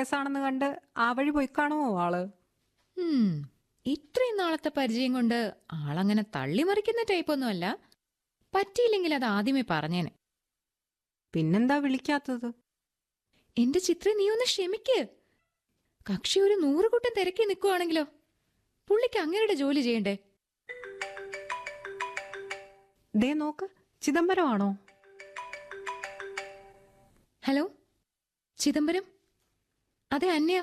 കേസാണെന്ന് കണ്ട് ആ വഴി പോയി കാണുമോ ആള് ഉം, ഇത്രയും നാളത്തെ പരിചയം കൊണ്ട് ആളങ്ങനെ തള്ളിമറിക്കുന്ന ടൈപ്പൊന്നുമല്ല പറ്റിയില്ലെങ്കിൽ അത് ആദ്യമേ പറഞ്ഞേനെ പിന്നെന്താ വിളിക്കാത്തത് എന്റെ ചിത്ര നീ ഒന്ന് ക്ഷമിക്ക് കക്ഷി ഒരു നൂറുകൂട്ടം തിരക്കി നിൽക്കുവാണെങ്കിലോ പുള്ളിക്ക് അങ്ങനെയുടെ ജോലി ചെയ്യണ്ടേ ദേ നോക്ക് ചിദംബരമാണോ ഹലോ ചിദംബരം അതെ അന്യ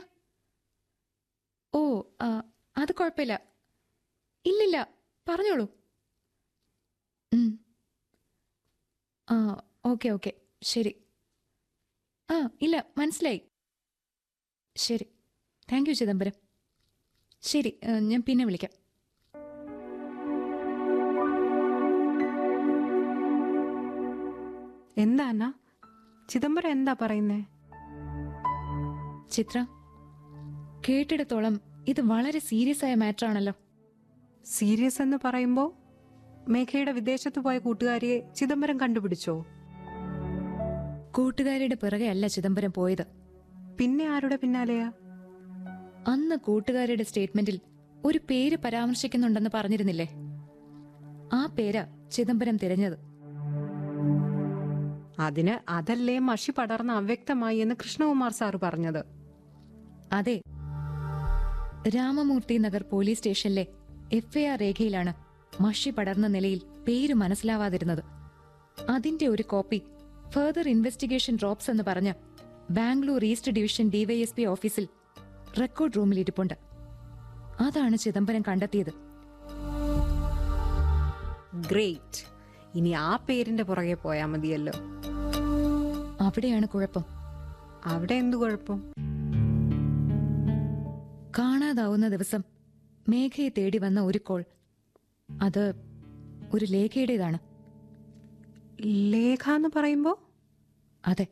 ഓ ആ, അത് കുഴപ്പമില്ല ഇല്ലില്ല പറഞ്ഞോളൂ ഉം. ആ ഓക്കെ ഓക്കെ ശരി ആ ഇല്ല മനസ്സിലായി ശരി താങ്ക് യു ചിദംബരം ശരി ആ, ഞാൻ പിന്നെ വിളിക്കാം എന്താ അന്ന ചിദംബരം എന്താ പറയുന്നേ ചിത്ര കേട്ടിടത്തോളം ഇത് വളരെ സീരിയസ് ആയ മാറ്റർ ആണല്ലോ സീരിയസ് എന്ന് പറയുമ്പോ മേഘയുടെ വിദേശത്ത് പോയ കൂട്ടുകാരിയെ ചിദംബരം കണ്ടുപിടിച്ചോ കൂട്ടുകാരിയുടെ പിറകെ അല്ല ചിദംബരം പോയത് പിന്നെ ആരുടെ പിന്നാലെയാ അന്ന് കൂട്ടുകാരുടെ സ്റ്റേറ്റ്മെന്റിൽ ഒരു പേര് പരാമർശിക്കുന്നുണ്ടെന്ന് പറഞ്ഞിരുന്നില്ലേ ആ പേരാ ചിദംബരം തിരഞ്ഞത് അതിന് അതല്ലേ മഷി പടർന്ന അവ്യക്തമായി എന്ന് കൃഷ്ണകുമാർ സാറ് പറഞ്ഞത് അതെ രാമമൂർത്തി നഗർ പോലീസ് സ്റ്റേഷനിലെ എഫ്ഐആർ രേഖയിലാണ് മഷി പടർന്ന നിലയിൽ പേര് മനസ്സിലാവാതിരുന്നത് അതിന്റെ ഒരു കോപ്പി ഫർദർ ഇൻവെസ്റ്റിഗേഷൻ ഡ്രോപ്സ് എന്ന് പറഞ്ഞ് ബാംഗ്ലൂർ ഈസ്റ്റ് ഡിവിഷൻ ഡിവൈഎസ്പി ഓഫീസിൽ റെക്കോർഡ് റൂമിൽ ഇരിപ്പുണ്ട് അതാണ് ചിദംബരം കണ്ടെത്തിയത് ഗ്രേറ്റ് ഇനി ആ പേരിന്റെ പുറകെ പോയാ മതിയല്ലോ അവിടെയാണ് കുഴപ്പം അവിടെ എന്തു കുഴപ്പം കാണാതാവുന്ന ദിവസം മേഘയെ തേടി വന്ന ഒരു കോൾ അത് ഒരു ലേഖയുടേതാണ് ലേഖ എന്ന് പറയുമ്പോ അതെ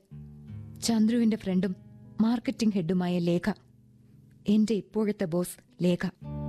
ചന്ദ്രുവിന്റെ ഫ്രണ്ടും മാർക്കറ്റിംഗ് ഹെഡുമായ ലേഖ എന്റെ ഇപ്പോഴത്തെ ബോസ് ലേഖ